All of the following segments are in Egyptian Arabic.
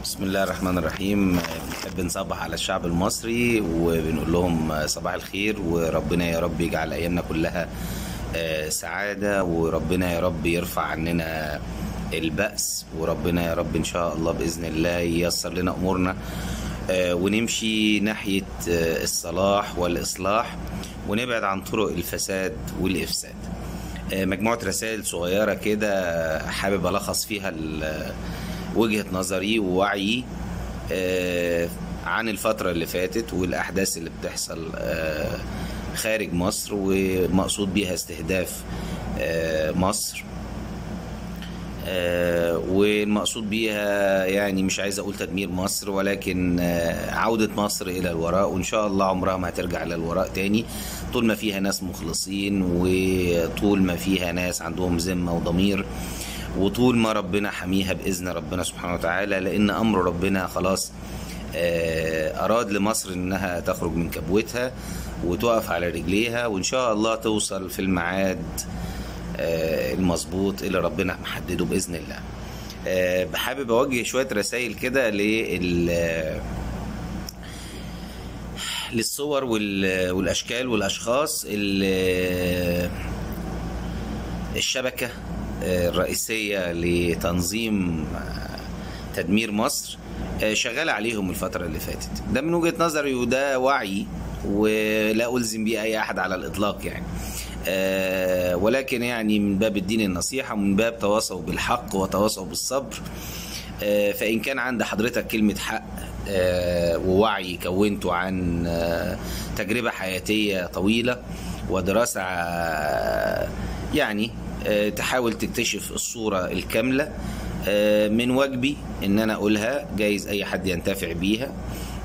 بسم الله الرحمن الرحيم بنحب نصبح على الشعب المصري وبنقول لهم صباح الخير وربنا يا رب يجعل ايامنا كلها آه، سعادة وربنا يا رب يرفع عننا البأس وربنا يا رب ان شاء الله بإذن الله ييسر لنا امورنا آه، ونمشي ناحية آه، الصلاح والإصلاح ونبعد عن طرق الفساد والإفساد آه، مجموعة رسائل صغيرة كده حابب ألخص فيها ال- وجهة نظري ووعيي آه، عن الفترة اللي فاتت والأحداث اللي بتحصل آه، خارج مصر ومقصود بيها استهداف آه، مصر آه، والمقصود بيها يعني مش عايز اقول تدمير مصر ولكن آه، عودة مصر الى الوراء وان شاء الله عمرها ما هترجع للوراء تاني طول ما فيها ناس مخلصين وطول ما فيها ناس عندهم ذمة وضمير وطول ما ربنا حميها باذن ربنا سبحانه وتعالى لان امر ربنا خلاص آه، اراد لمصر انها تخرج من كبوتها وتقف على رجليها وان شاء الله توصل في الميعاد آه، المظبوط اللي ربنا محدده باذن الله آه، حابب اوجه شويه رسائل كده لل للصور وال- والاشكال والاشخاص اللي الشبكه آه، الرئيسيه لتنظيم آه، تدمير مصر آه، شغاله عليهم الفتره اللي فاتت ده من وجهه نظري وده وعي ولا الزم بيه اي احد على الاطلاق يعني آه، ولكن يعني من باب الدين النصيحه ومن باب تواصوا بالحق وتواصوا بالصبر آه، فإن كان عند حضرتك كلمة حق آه، ووعي كونته عن آه، تجربة حياتية طويلة ودراسة آه، يعني آه، تحاول تكتشف الصورة الكاملة آه، من واجبي إن أنا أقولها جايز أي حد ينتفع بيها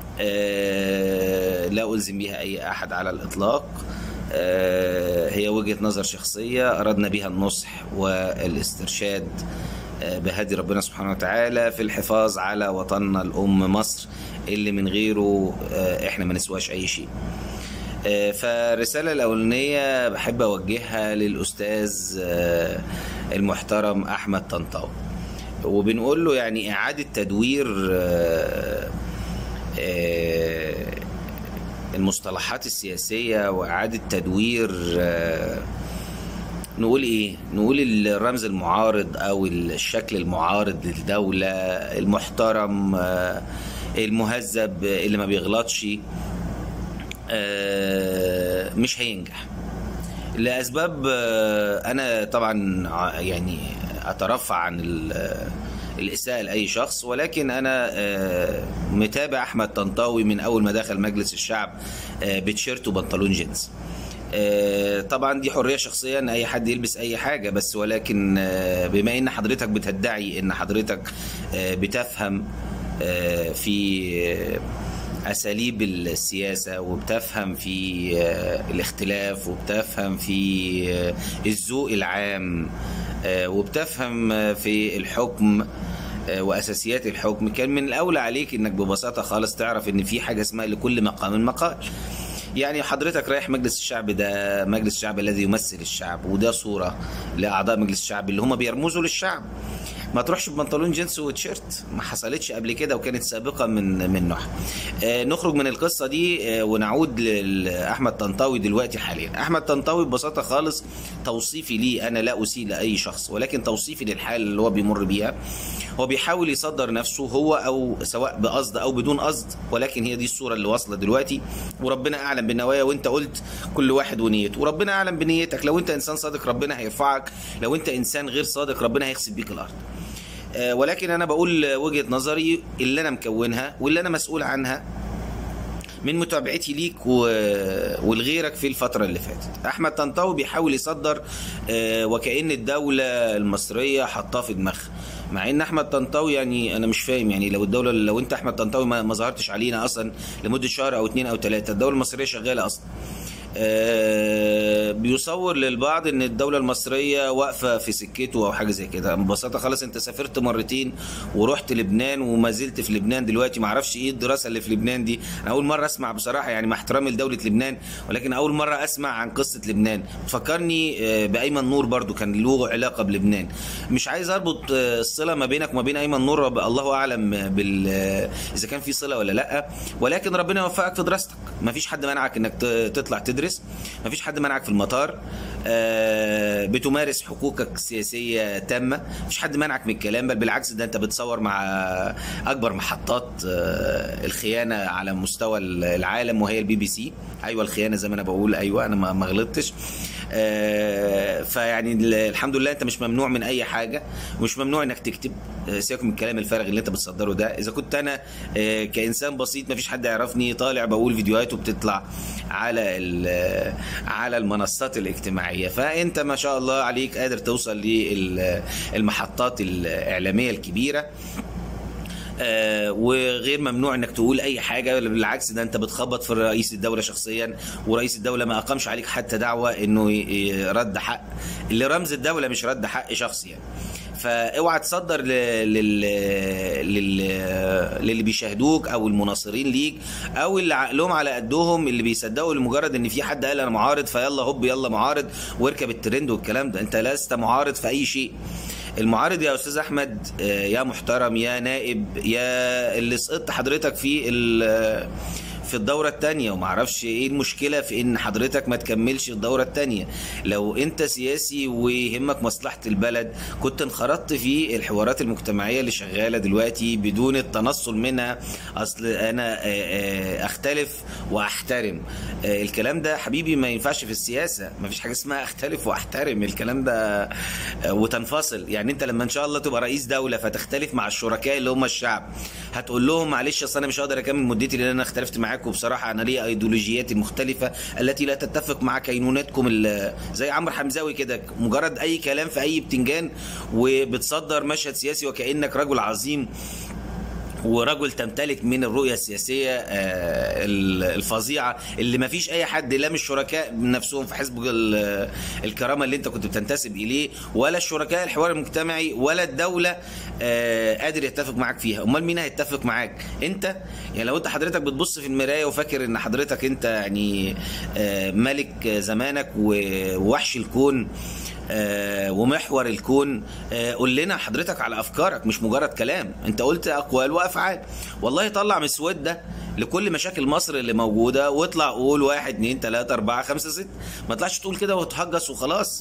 آه، لا ألزم بها أي أحد على الإطلاق آه، هي وجهة نظر شخصية أردنا بها النصح والاسترشاد آه، بهدي ربنا سبحانه وتعالى في الحفاظ على وطننا الأم مصر اللي من غيره آه، إحنا ما نسواش أي شيء آه، فالرسالة الأولانية بحب أوجهها للأستاذ آه، المحترم أحمد طنطاوي وبنقول له يعني إعادة تدوير آه، آه، المصطلحات السياسية وإعادة تدوير آه، نقول ايه نقول الرمز المعارض او الشكل المعارض للدولة المحترم آه، المهذب اللي ما بيغلطش آه، مش هينجح لاسباب آه، انا طبعا ع- يعني اترفع عن ال- الاساءه لاي شخص ولكن انا آه، متابع احمد طنطاوي من اول ما دخل مجلس الشعب آه، بتيشيرت وبنطلون جينز آه، طبعا دي حريه شخصيه ان اي حد يلبس اي حاجه بس ولكن آه، بما ان حضرتك بتدعي ان حضرتك آه، بتفهم آه، في آه، اساليب السياسه وبتفهم في آه، الاختلاف وبتفهم في آه، الذوق العام آه، وبتفهم آه، في الحكم آه، واساسيات الحكم كان من الاولى عليك انك ببساطه خالص تعرف ان في حاجه اسمها لكل مقام مقال يعني حضرتك رايح مجلس الشعب ده مجلس الشعب الذي يمثل الشعب وده صورة لأعضاء مجلس الشعب اللي هم بيرمزوا للشعب ما تروحش ببنطلون جينز وتيشيرت ما حصلتش قبل كده وكانت سابقة من من نوعها آه نخرج من القصة دي آه ونعود لأحمد طنطاوي دلوقتي حاليا أحمد طنطاوي ببساطة خالص توصيفي ليه أنا لا أسيء لأي شخص ولكن توصيفي للحال اللي هو بيمر بيها هو بيحاول يصدر نفسه هو او سواء بقصد او بدون قصد ولكن هي دي الصوره اللي واصله دلوقتي وربنا اعلم بالنوايا وانت قلت كل واحد ونيته وربنا اعلم بنيتك لو انت انسان صادق ربنا هيرفعك لو انت انسان غير صادق ربنا هيخسف بيك الارض آه، ولكن انا بقول وجهه نظري اللي انا مكونها واللي انا مسؤول عنها من متابعتي ليك و... ولغيرك في الفترة اللي فاتت أحمد طنطاوي بيحاول يصدر آه، وكأن الدولة المصرية حطاه في دماغها مع ان احمد طنطاوي يعني انا مش فاهم يعني لو الدوله لو انت احمد طنطاوي ما, ما ظهرتش علينا اصلا لمده شهر او اتنين او تلاته الدوله المصريه شغاله اصلا آه، بيصور للبعض ان الدوله المصريه واقفه في سكته او حاجه زي كده ببساطه خالص انت سافرت مرتين ورحت لبنان وما زلت في لبنان دلوقتي ما اعرفش ايه الدراسه اللي في لبنان دي انا اول مره اسمع بصراحه يعني مع احترامي لدوله لبنان ولكن اول مره اسمع عن قصه لبنان بتفكرني آه، بايمن نور برضو كان له علاقه بلبنان مش عايز اربط آه، الصله ما بينك وما بين ايمن نور رب- الله اعلم بال آه، اذا كان في صله ولا لا ولكن ربنا يوفقك في دراستك ما فيش حد منعك انك ت- تطلع تدرس ما فيش حد منعك في المطار آه، بتمارس حقوقك السياسيه تامه مفيش حد منعك من الكلام بل بالعكس ده انت بتصور مع اكبر محطات آه، الخيانه على مستوى العالم وهي البي بي سي ايوه الخيانه زي ما انا بقول ايوه انا ما ما غلطتش آه، فيعني ال- الحمد لله انت مش ممنوع من اي حاجه ومش ممنوع انك تكتب آه، سيبك من الكلام الفارغ اللي انت بتصدره ده اذا كنت انا آه، كانسان بسيط مفيش حد يعرفني طالع بقول فيديوهات وبتطلع على ال- على المنصات الاجتماعيه فانت ما شاء الله عليك قادر توصل للمحطات الاعلاميه الكبيره آه، وغير ممنوع انك تقول اي حاجه بالعكس ده انت بتخبط في رئيس الدوله شخصيا ورئيس الدوله ما اقامش عليك حتى دعوه انه ي- ي- رد حق اللي رمز الدوله مش رد حق شخصي يعني فاوعى تصدر ل- لل... لل... للي بيشاهدوك او المناصرين ليك او اللي عقلهم على قدهم اللي بيصدقوا لمجرد ان في حد قال انا معارض فيلا هوب يلا معارض واركب الترند والكلام ده انت لست معارض في اي شيء المعارض يا استاذ احمد آه، يا محترم يا نائب يا اللي سقطت حضرتك في ال- في الدورة التانية ومعرفش ايه المشكلة في ان حضرتك ما تكملش الدورة التانية لو انت سياسي ويهمك مصلحة البلد كنت انخرطت في الحوارات المجتمعية اللي شغالة دلوقتي بدون التنصل منها اصل انا آه، آه، اختلف واحترم آه، الكلام ده حبيبي ما ينفعش في السياسة ما فيش حاجة اسمها اختلف واحترم الكلام ده آه، وتنفصل يعني انت لما ان شاء الله تبقى رئيس دولة فتختلف مع الشركاء اللي هم الشعب هتقول لهم معلش اصل انا مش هقدر اكمل مدتي لان انا اختلفت معاكم بصراحة انا ليا ايديولوجياتي المختلفة التي لا تتفق مع كينوناتكم ال- زي عمرو حمزاوي كده مجرد اي كلام في اي بتنجان وبتصدر مشهد سياسي وكانك رجل عظيم ورجل تمتلك من الرؤية السياسية آه، الفظيعة اللي ما فيش أي حد لا من الشركاء من نفسهم في حزب ال- الكرامة اللي أنت كنت بتنتسب إليه ولا الشركاء الحوار المجتمعي ولا الدولة آه، قادر يتفق معاك فيها أمال مين هيتفق معاك أنت يعني لو أنت حضرتك بتبص في المراية وفاكر إن حضرتك أنت يعني آه، ملك زمانك ووحش الكون آه، ومحور الكون آه، قول لنا حضرتك على افكارك مش مجرد كلام انت قلت اقوال وافعال والله طلع مسود ده لكل مشاكل مصر اللي موجوده واطلع قول واحد اتنين تلاته اربعه خمسه ست ما تطلعش تقول كده وتهجس وخلاص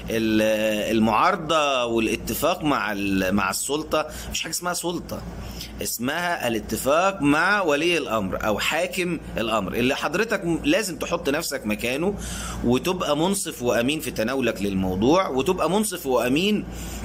ال- المعارضه والاتفاق مع ال- مع السلطه مش حاجه اسمها سلطه اسمها الاتفاق مع ولي الامر او حاكم الامر اللي حضرتك م- لازم تحط نفسك مكانه وتبقى منصف وامين في تناولك للموضوع وتبقى منصف وامين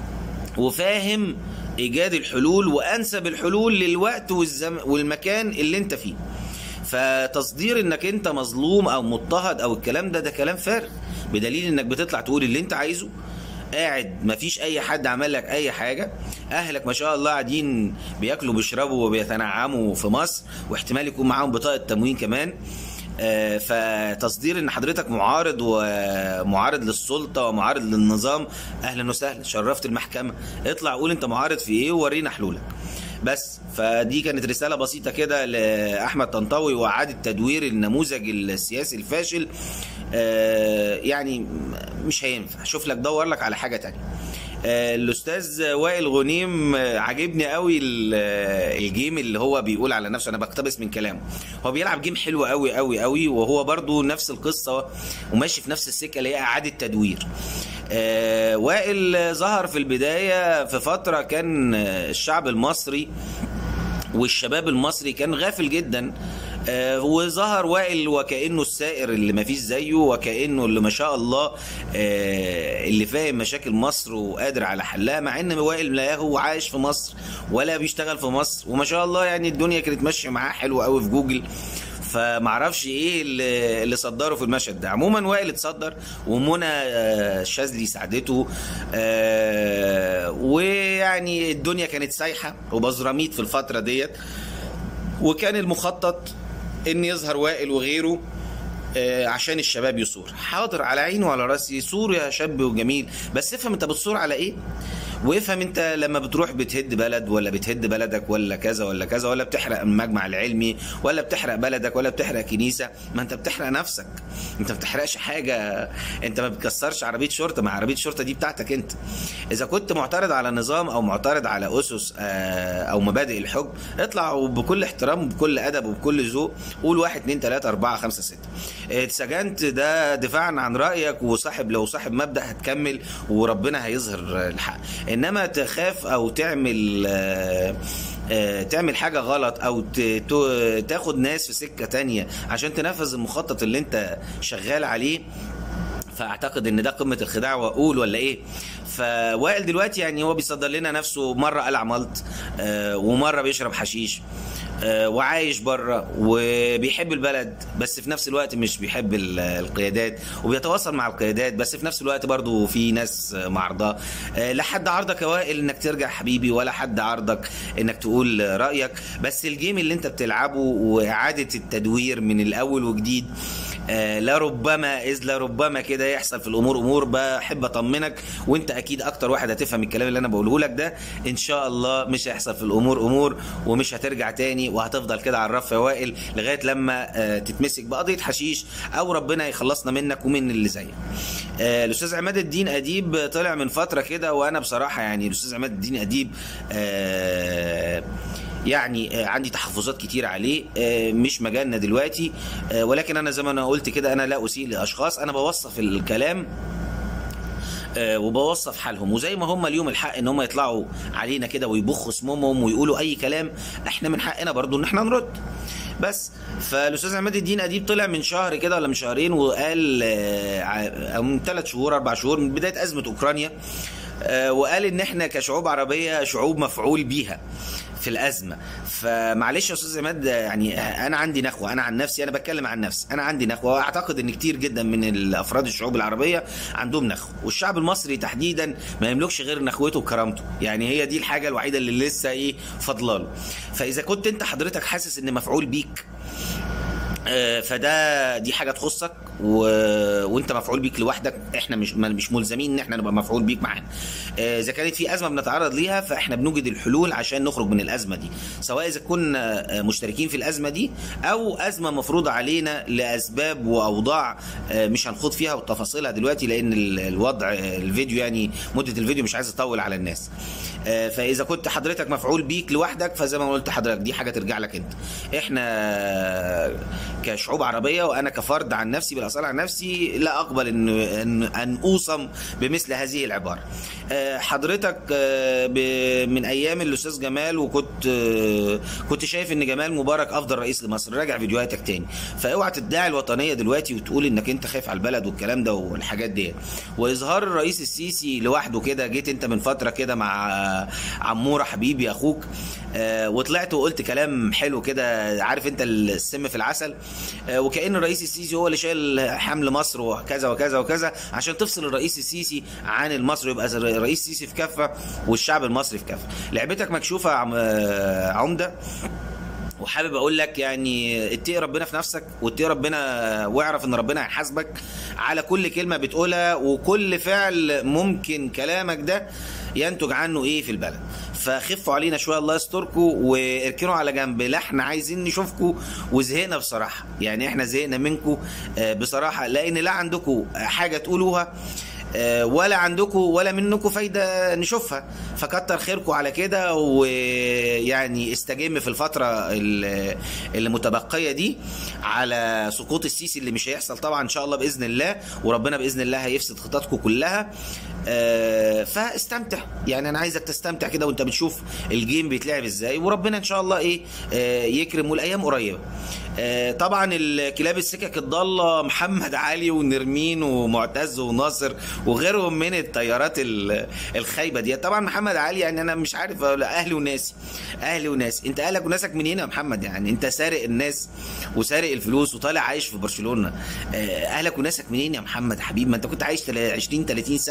وفاهم ايجاد الحلول وانسب الحلول للوقت والزم والمكان اللي انت فيه فتصدير انك انت مظلوم او مضطهد او الكلام ده ده كلام فارغ بدليل انك بتطلع تقول اللي انت عايزه قاعد مفيش اي حد عمل لك اي حاجه اهلك ما شاء الله قاعدين بياكلوا وبيشربوا وبيتنعموا في مصر واحتمال يكون معاهم بطاقه تموين كمان آه، فتصدير ان حضرتك معارض ومعارض للسلطه ومعارض للنظام اهلا وسهلا شرفت المحكمه اطلع قول انت معارض في ايه وورينا حلولك بس فدي كانت رساله بسيطه كده لاحمد طنطاوي واعاده تدوير النموذج السياسي الفاشل آه، يعني مش هينفع شوف لك دور لك على حاجه تانية آه، الاستاذ وائل غنيم آه، عاجبني قوي ال- آه، الجيم اللي هو بيقول على نفسه انا بقتبس من كلامه هو بيلعب جيم حلو قوي قوي قوي وهو برضو نفس القصه وماشي في نفس السكه اللي هي اعاده تدوير آه، وائل ظهر في البدايه في فتره كان آه، الشعب المصري والشباب المصري كان غافل جدا آه، وظهر وائل وكانه السائر اللي ما فيش زيه وكانه اللي ما شاء الله آه، اللي فاهم مشاكل مصر وقادر على حلها مع ان وائل لا هو عايش في مصر ولا بيشتغل في مصر وما شاء الله يعني الدنيا كانت ماشيه معاه حلو قوي في جوجل فمعرفش ايه اللي اللي صدره في المشهد ده عموما وائل اتصدر ومنى آه، شاذلي ساعدته آه، ويعني الدنيا كانت سايحه وبزراميط في الفتره ديت وكان المخطط ان يظهر وائل وغيره آه، عشان الشباب يصور حاضر على عيني وعلى راسي صور يا شاب وجميل بس افهم انت بتصور على ايه وافهم انت لما بتروح بتهد بلد ولا بتهد بلدك ولا كذا ولا كذا ولا بتحرق المجمع العلمي ولا بتحرق بلدك ولا بتحرق كنيسه ما انت بتحرق نفسك انت ما بتحرقش حاجه انت ما بتكسرش عربيه شرطه ما عربيه الشرطه دي بتاعتك انت اذا كنت معترض على نظام او معترض على اسس آه، او مبادئ الحكم اطلع وبكل احترام وبكل ادب وبكل ذوق قول واحد اتنين تلاته اربعه خمسه سته اتسجنت ده دفاعا عن رايك وصاحب لو صاحب مبدا هتكمل وربنا هيظهر الحق انما تخاف او تعمل آه، آه، تعمل حاجه غلط او ت- تو- تاخد ناس في سكه تانية عشان تنفذ المخطط اللي انت شغال عليه فاعتقد ان ده قمه الخداع واقول ولا ايه فوائل دلوقتي يعني هو بيصدر لنا نفسه مره قلع ملط آه، ومره بيشرب حشيش آه، وعايش بره وبيحب البلد بس في نفس الوقت مش بيحب ال- القيادات وبيتواصل مع القيادات بس في نفس الوقت برضو في ناس آه، معارضاه آه، لا حد عرضك يا وائل انك ترجع حبيبي ولا حد عرضك انك تقول رايك بس الجيم اللي انت بتلعبه واعاده التدوير من الاول وجديد آه، لا ربما اذ لا ربما كده يحصل في الامور امور بحب اطمنك وانت اكيد اكتر واحد هتفهم الكلام اللي انا بقوله لك ده ان شاء الله مش هيحصل في الامور امور ومش هترجع تاني وهتفضل كده على الرف يا وائل لغايه لما آه، تتمسك بقضيه حشيش او ربنا يخلصنا منك ومن اللي زيك آه، الاستاذ عماد الدين اديب طلع من فتره كده وانا بصراحه يعني الاستاذ عماد الدين اديب آه، يعني آه، عندي تحفظات كتير عليه آه، مش مجالنا دلوقتي آه، ولكن انا زي ما انا قلت كده انا لا اسيء لاشخاص انا بوصف الكلام آه، وبوصف حالهم وزي ما هم اليوم الحق ان هم يطلعوا علينا كده ويبخوا اسمهم ويقولوا اي كلام احنا من حقنا برضو ان احنا نرد بس فالاستاذ عماد الدين اديب طلع من شهر كده ولا من شهرين وقال آه، ع- او من ثلاث شهور اربع شهور من بدايه ازمه اوكرانيا آه، وقال ان احنا كشعوب عربيه شعوب مفعول بيها في الازمه فمعلش يا استاذ عماد يعني انا عندي نخوه انا عن نفسي انا بتكلم عن نفسي انا عندي نخوه واعتقد ان كتير جدا من الافراد الشعوب العربيه عندهم نخوه والشعب المصري تحديدا ما يملكش غير نخوته وكرامته يعني هي دي الحاجه الوحيده اللي لسه ايه فضلاله فاذا كنت انت حضرتك حاسس ان مفعول بيك آه، فده دي حاجه تخصك و... وانت مفعول بيك لوحدك احنا مش مش ملزمين ان احنا نبقى مفعول بيك معانا آه، اذا كانت في ازمه بنتعرض ليها فاحنا بنوجد الحلول عشان نخرج من الازمه دي سواء اذا كنا آه، مشتركين في الازمه دي او ازمه مفروضه علينا لاسباب واوضاع آه، مش هنخوض فيها وتفاصيلها دلوقتي لان ال- الوضع آه، الفيديو يعني مده الفيديو مش عايز اطول على الناس آه، فاذا كنت حضرتك مفعول بيك لوحدك فزي ما قلت حضرتك دي حاجه ترجع لك انت احنا كشعوب عربيه وانا كفرد عن نفسي بالاصاله عن نفسي لا اقبل ان ان, أن اوصم بمثل هذه العباره آه، حضرتك آه، ب- من ايام الاستاذ جمال وكنت آه، كنت شايف ان جمال مبارك افضل رئيس لمصر راجع فيديوهاتك تاني فاوعى تدعي الوطنيه دلوقتي وتقول انك انت خايف على البلد والكلام ده والحاجات دي واظهار الرئيس السيسي لوحده كده جيت انت من فتره كده مع عموره حبيبي اخوك آه، وطلعت وقلت كلام حلو كده عارف انت السم في العسل آه، وكأن الرئيس السيسي هو اللي شايل حمل مصر وكذا وكذا وكذا عشان تفصل الرئيس السيسي عن المصري يبقى الرئيس السيسي في كفه والشعب المصري في كفه لعبتك مكشوفه يا عم- آه، عمده وحابب اقول لك يعني اتقي ربنا في نفسك واتقي ربنا واعرف ان ربنا هيحاسبك على كل كلمه بتقولها وكل فعل ممكن كلامك ده ينتج عنه ايه في البلد فخفوا علينا شويه الله يستركم واركنوا على جنب لا احنا عايزين نشوفكم وزهقنا بصراحه يعني احنا زهقنا منكم آه، بصراحه لان لا عندكم حاجه تقولوها آه، ولا عندكم ولا منكم فايده نشوفها فكتر خيركم على كده ويعني استجم في الفتره ال- اللي متبقيه دي على سقوط السيسي اللي مش هيحصل طبعا ان شاء الله باذن الله وربنا باذن الله هيفسد خططكم كلها آه، فاستمتع يعني انا عايزك تستمتع كده وانت بتشوف الجيم بيتلعب ازاي وربنا ان شاء الله ايه آه، يكرم والايام قريبه آه، طبعا الكلاب السكك الضاله محمد علي ونرمين ومعتز وناصر وغيرهم من الطيارات ال- الخايبه دي طبعا محمد علي يعني انا مش عارف لا اهلي وناسي اهلي وناسي انت اهلك وناسك منين يا محمد يعني انت سارق الناس وسارق الفلوس وطالع عايش في برشلونه آه، اهلك وناسك منين يا محمد حبيبي ما انت كنت عايش تلا- 20 30 سنه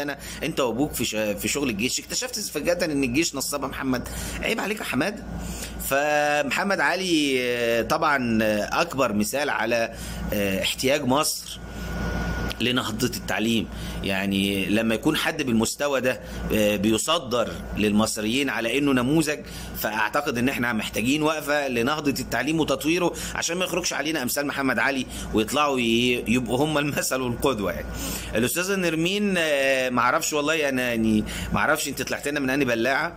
انت وابوك في ش- في شغل الجيش اكتشفت فجاه ان الجيش نصاب محمد عيب عليك يا حماده فمحمد علي آه، طبعا آه، اكبر مثال على آه، احتياج مصر لنهضة التعليم يعني لما يكون حد بالمستوى ده آه، بيصدر للمصريين على انه نموذج فاعتقد ان احنا محتاجين وقفة لنهضة التعليم وتطويره عشان ما يخرجش علينا امثال محمد علي ويطلعوا ي- يبقوا هم المثل والقدوة يعني الاستاذة نرمين آه، معرفش والله انا يعني معرفش انت طلعت لنا من انهي بلاعة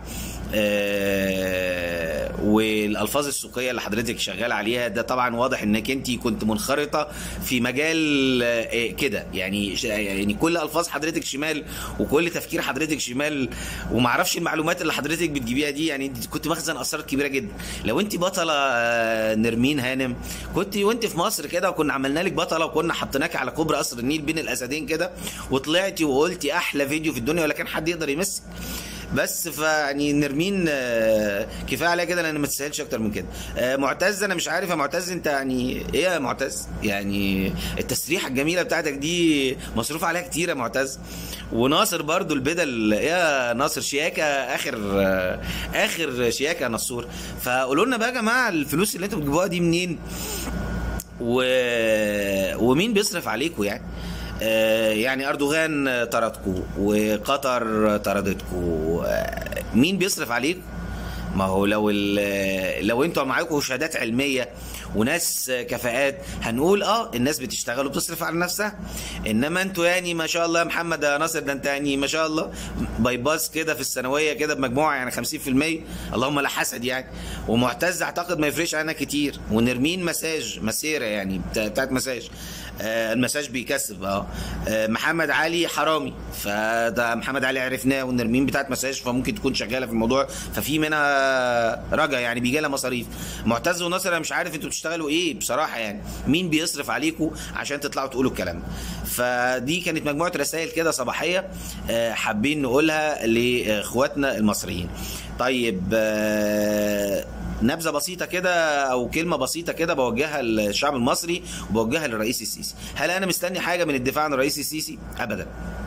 آه، والالفاظ السوقيه اللي حضرتك شغال عليها ده طبعا واضح انك انت كنت منخرطه في مجال آه، كده يعني ش- يعني كل الفاظ حضرتك شمال وكل تفكير حضرتك شمال ومعرفش المعلومات اللي حضرتك بتجيبيها دي يعني انت كنت مخزن اسرار كبيره جدا لو انت بطله آه، نرمين هانم كنت وانت في مصر كده وكنا عملنا لك بطله وكنا حطيناك على كوبري قصر النيل بين الاسدين كده وطلعتي وقلتي احلى فيديو في الدنيا ولا كان حد يقدر يمسك بس فيعني نرمين آه، كفايه عليها كده لان ما تستاهلش اكتر من كده آه، معتز انا مش عارف يا معتز انت يعني ايه يا معتز يعني التسريحه الجميله بتاعتك دي مصروف عليها كتير يا معتز وناصر برضو البدل يا ناصر شياكه اخر آه، اخر شياكه يا نصور فقولوا لنا بقى يا جماعه الفلوس اللي انتوا بتجيبوها دي منين و... ومين بيصرف عليكم يعني آه، يعني اردوغان طردكم وقطر طردتكم آه، مين بيصرف عليكم ما هو لو ال- لو انتوا معاكم شهادات علميه وناس كفاءات هنقول اه الناس بتشتغل وبتصرف على نفسها انما انتوا يعني ما شاء الله يا محمد يا ناصر ده انت يعني ما شاء الله باي باس كده في الثانويه كده بمجموعه يعني 50% اللهم لا حسد يعني ومعتز اعتقد ما يفرقش عنها كتير ونرمين مساج مسيره يعني بتا- بتاعت مساج آه، المساج بيكسب اه آه، محمد علي حرامي فده محمد علي عرفناه والنرمين بتاعت مساج فممكن تكون شغاله في الموضوع ففي منها رجا يعني بيجي لها مصاريف معتز وناصر انا مش عارف انتوا بتشتغلوا ايه بصراحه يعني مين بيصرف عليكم عشان تطلعوا تقولوا الكلام ده فدي كانت مجموعه رسائل كده صباحيه آه، حابين نقولها لاخواتنا المصريين طيب آه، نبذه بسيطه كده او كلمه بسيطه كده بوجهها للشعب المصري وبوجهها للرئيس السيسي هل انا مستني حاجه من الدفاع عن الرئيس السيسي ابدا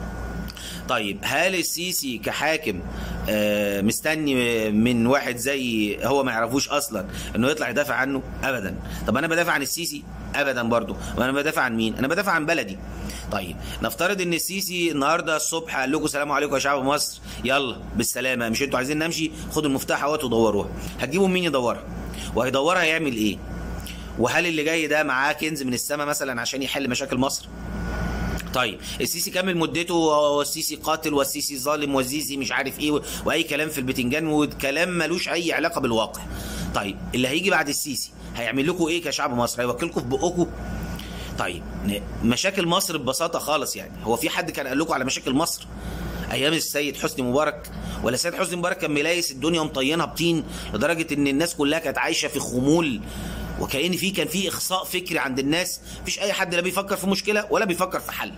طيب هل السيسي كحاكم آه، مستني من واحد زي هو ما يعرفوش اصلا انه يطلع يدافع عنه ابدا طب انا بدافع عن السيسي ابدا برضه وانا بدافع عن مين انا بدافع عن بلدي طيب نفترض ان السيسي النهارده الصبح قال لكم السلام عليكم يا شعب مصر يلا بالسلامه مش انتوا عايزين نمشي خدوا المفتاح اهوت ودوروها هتجيبوا مين يدورها وهيدورها يعمل ايه وهل اللي جاي ده معاه كنز من السماء مثلا عشان يحل مشاكل مصر طيب السيسي كمل مدته والسيسي قاتل والسيسي ظالم والسيسي مش عارف ايه و- واي كلام في البتنجان وكلام ملوش اي علاقه بالواقع طيب اللي هيجي بعد السيسي هيعمل لكم ايه كشعب مصر هيوكلكم في بقكم طيب ن- مشاكل مصر ببساطه خالص يعني هو في حد كان قال لكم على مشاكل مصر ايام السيد حسني مبارك ولا السيد حسني مبارك كان ملايس الدنيا ومطينها بطين لدرجه ان الناس كلها كانت عايشه في خمول وكأن في كان في اخصاء فكري عند الناس مفيش اي حد لا بيفكر في مشكله ولا بيفكر في حل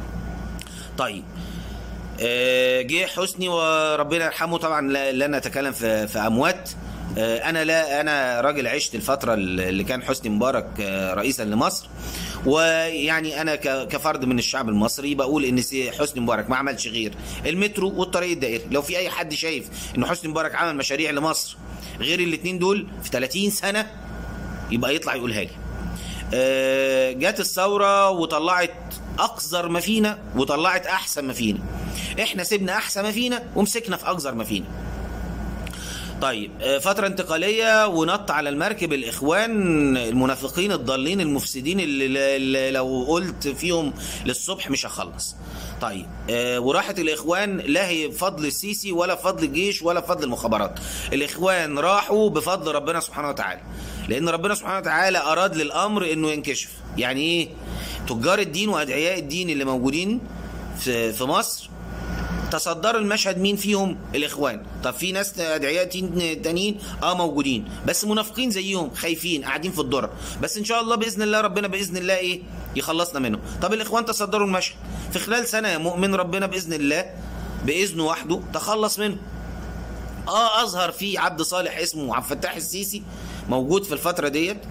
طيب آه، جه حسني وربنا يرحمه طبعا لا, لا نتكلم في, في اموات آه، انا لا انا راجل عشت الفتره اللي كان حسني مبارك آه، رئيسا لمصر ويعني انا ك- كفرد من الشعب المصري بقول ان سي- حسني مبارك ما عملش غير المترو والطريق الدائري لو في اي حد شايف ان حسني مبارك عمل مشاريع لمصر غير الاثنين دول في 30 سنه يبقى يطلع يقولها لي آه، جت الثوره وطلعت اقذر ما فينا وطلعت احسن ما فينا احنا سيبنا احسن ما فينا ومسكنا في اقذر ما فينا طيب آه، فترة انتقالية ونط على المركب الإخوان المنافقين الضالين المفسدين اللي, اللي لو قلت فيهم للصبح مش هخلص طيب آه، وراحت الإخوان لا هي بفضل السيسي ولا بفضل الجيش ولا بفضل المخابرات الإخوان راحوا بفضل ربنا سبحانه وتعالى لأن ربنا سبحانه وتعالى أراد للأمر إنه ينكشف يعني إيه تجار الدين وأدعياء الدين اللي موجودين في في مصر تصدروا المشهد مين فيهم الاخوان طب في ناس ادعياء تين- تانيين اه موجودين بس منافقين زيهم خايفين قاعدين في الدرة بس ان شاء الله باذن الله ربنا باذن الله ايه يخلصنا منهم طب الاخوان تصدروا المشهد في خلال سنه يا مؤمن ربنا باذن الله باذنه وحده تخلص منه اه اظهر في عبد صالح اسمه عبد الفتاح السيسي موجود في الفتره ديت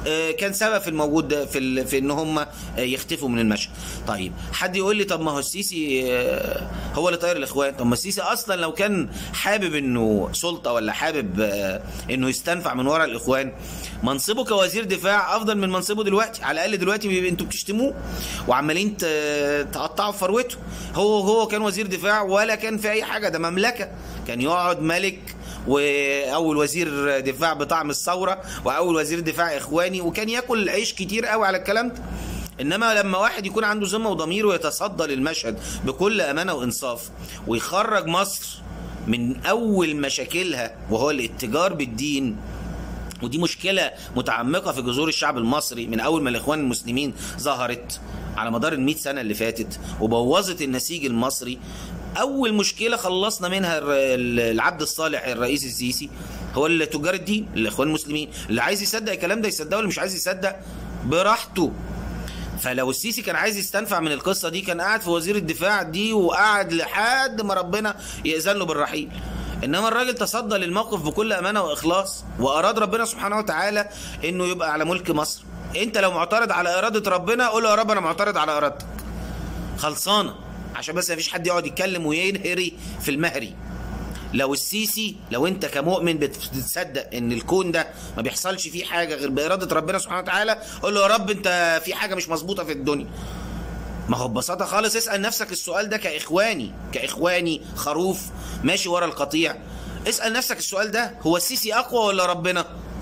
آه، كان سبب في الموجود ده في ال... في ان هم آه، يختفوا من المشهد طيب حد يقول لي طب ما هو السيسي آه، هو اللي طاير الاخوان طب ما السيسي اصلا لو كان حابب انه سلطه ولا حابب آه، انه يستنفع من وراء الاخوان منصبه كوزير دفاع افضل من منصبه دلوقتي على الاقل دلوقتي بي- انتوا بتشتموه وعمالين ت- تقطعوا في فروته هو هو كان وزير دفاع ولا كان في اي حاجه ده مملكه كان يقعد ملك واول وزير دفاع بطعم الثوره واول وزير دفاع اخواني وكان ياكل عيش كتير قوي على الكلام ده انما لما واحد يكون عنده ذمه وضمير ويتصدى للمشهد بكل امانه وانصاف ويخرج مصر من اول مشاكلها وهو الاتجار بالدين ودي مشكلة متعمقة في جذور الشعب المصري من أول ما الإخوان المسلمين ظهرت على مدار المئة سنة اللي فاتت وبوظت النسيج المصري أول مشكلة خلصنا منها الر- العبد الصالح الرئيس السيسي هو تجار الدين الإخوان المسلمين اللي عايز يصدق الكلام ده يصدقه اللي مش عايز يصدق براحته فلو السيسي كان عايز يستنفع من القصه دي كان قاعد في وزير الدفاع دي وقعد لحد ما ربنا يأذن له بالرحيل انما الراجل تصدى للموقف بكل امانه واخلاص واراد ربنا سبحانه وتعالى انه يبقى على ملك مصر انت لو معترض على اراده ربنا قول له يا رب انا معترض على ارادتك خلصانه عشان بس مفيش حد يقعد يتكلم وينهري في المهري لو السيسي لو انت كمؤمن بتصدق ان الكون ده ما بيحصلش فيه حاجه غير باراده ربنا سبحانه وتعالى قول له يا رب انت في حاجه مش مظبوطه في الدنيا ما هو ببساطه خالص اسال نفسك السؤال ده كاخواني كاخواني خروف ماشي ورا القطيع اسال نفسك السؤال ده هو السيسي اقوى ولا ربنا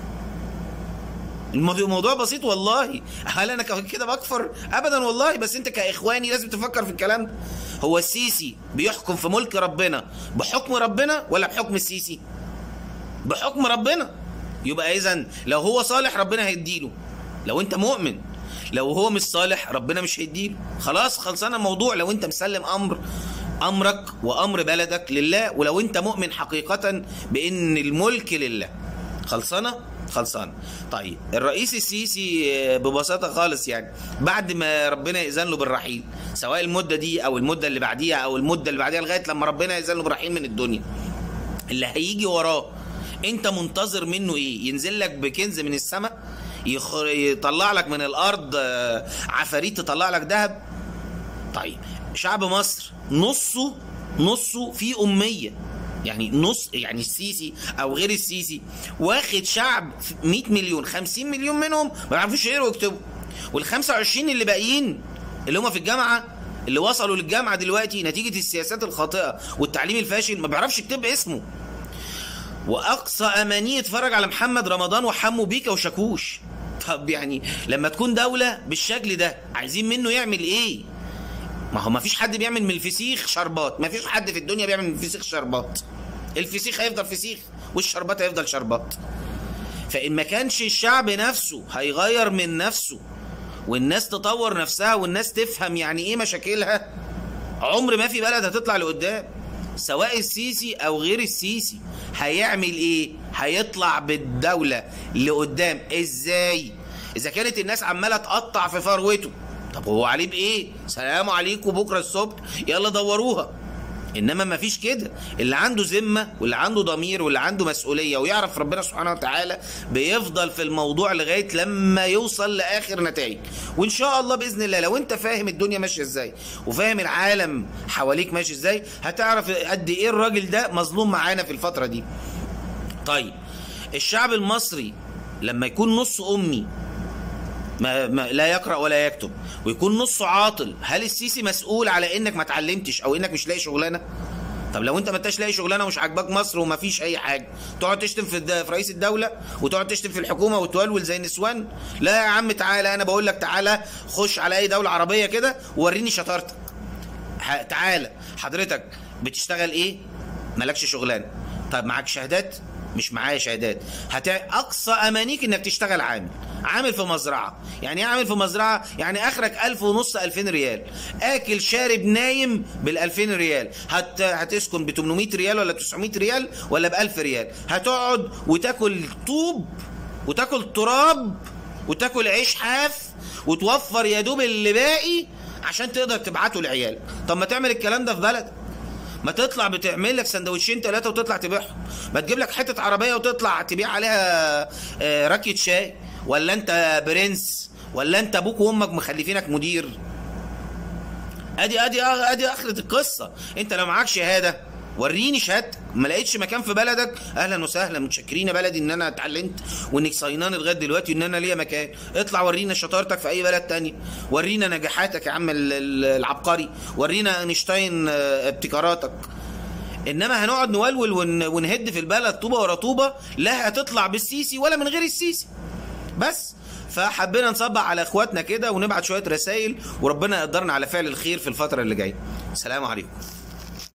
الموضوع الموضوع بسيط والله هل انا كده بكفر ابدا والله بس انت كاخواني لازم تفكر في الكلام ده هو السيسي بيحكم في ملك ربنا بحكم ربنا ولا بحكم السيسي بحكم ربنا يبقى اذا لو هو صالح ربنا هيديله لو انت مؤمن لو هو مش صالح ربنا مش هيديله خلاص خلصنا الموضوع لو انت مسلم امر امرك وامر بلدك لله ولو انت مؤمن حقيقة بان الملك لله خلصانه خلصانه طيب الرئيس السيسي آه، ببساطه خالص يعني بعد ما ربنا يأذن له بالرحيل سواء المده دي او المده اللي بعديها او المده اللي بعديها لغايه لما ربنا يأذن له بالرحيل من الدنيا اللي هيجي وراه انت منتظر منه ايه ينزل لك بكنز من السماء يخ... يطلع لك من الارض آه، عفاريت تطلع لك ذهب طيب شعب مصر نصه نصه فيه أمية يعني نص يعني السيسي او غير السيسي واخد شعب 100 مليون 50 مليون منهم ما بيعرفوش يقروا ويكتبوا وال 25 اللي باقيين اللي هم في الجامعه اللي وصلوا للجامعه دلوقتي نتيجه السياسات الخاطئه والتعليم الفاشل ما بيعرفش يكتب اسمه واقصى امانيه يتفرج على محمد رمضان وحمو بيكا وشاكوش طب يعني لما تكون دوله بالشكل ده عايزين منه يعمل ايه ما هو ما فيش حد بيعمل من الفسيخ شربات ما فيش حد في الدنيا بيعمل من الفسيخ شربات الفسيخ هيفضل فسيخ والشربات هيفضل شربات فإن ما كانش الشعب نفسه هيغير من نفسه والناس تطور نفسها والناس تفهم يعني ايه مشاكلها عمر ما في بلد هتطلع لقدام سواء السيسي او غير السيسي هيعمل ايه هيطلع بالدولة لقدام ازاي اذا كانت الناس عمالة تقطع في فروته طب هو عليه بايه سلام عليكم بكرة الصبح يلا دوروها انما ما فيش كده اللي عنده ذمه واللي عنده ضمير واللي عنده مسؤوليه ويعرف ربنا سبحانه وتعالى بيفضل في الموضوع لغايه لما يوصل لاخر نتائج وان شاء الله باذن الله لو انت فاهم الدنيا ماشيه ازاي وفاهم العالم حواليك ماشي ازاي هتعرف قد ايه الراجل ده مظلوم معانا في الفتره دي طيب الشعب المصري لما يكون نص امي ما, ما لا يقرا ولا يكتب ويكون نصه عاطل هل السيسي مسؤول على انك ما اتعلمتش او انك مش لاقي شغلانه طب لو انت ما انتش لاقي شغلانه ومش عاجباك مصر وما فيش اي حاجه تقعد تشتم في, الد... في رئيس الدوله وتقعد تشتم في الحكومه وتولول زي النسوان لا يا عم تعالى انا بقول لك تعالى خش على اي دوله عربيه كده ووريني شطارتك ه... تعالى حضرتك بتشتغل ايه مالكش شغلانه طب معاك شهادات مش معايا شهادات هت... اقصى امانيك انك تشتغل عامل عامل في مزرعه يعني ايه عامل في مزرعه يعني اخرك ألف ونص 2000 ريال اكل شارب نايم بال 2000 ريال هت... هتسكن ب 800 ريال ولا 900 ريال ولا ب 1000 ريال هتقعد وتاكل طوب وتاكل تراب وتاكل عيش حاف وتوفر يا دوب اللي باقي عشان تقدر تبعته العيال طب ما تعمل الكلام ده في بلدك ما تطلع بتعمل لك سندوتشين ثلاثه وتطلع تبيعهم ما تجيب لك حته عربيه وتطلع تبيع عليها آه، راكيه شاي ولا انت برنس ولا انت ابوك وامك مخلفينك مدير ادي ادي ادي اخرة القصة انت لو معاك شهادة وريني شهادتك ما لقيتش مكان في بلدك اهلا وسهلا متشكرين يا بلدي ان انا اتعلمت وانك صينان لغايه دلوقتي وان انا ليا مكان اطلع ورينا شطارتك في اي بلد تاني ورينا نجاحاتك يا عم ال- ال- العبقري ورينا اينشتاين آه، ابتكاراتك انما هنقعد نولول ون- ونهد في البلد طوبه ورا طوبه لا هتطلع بالسيسي ولا من غير السيسي بس فحبينا نصبح على اخواتنا كده ونبعت شويه رسائل وربنا يقدرنا على فعل الخير في الفتره اللي جايه السلام عليكم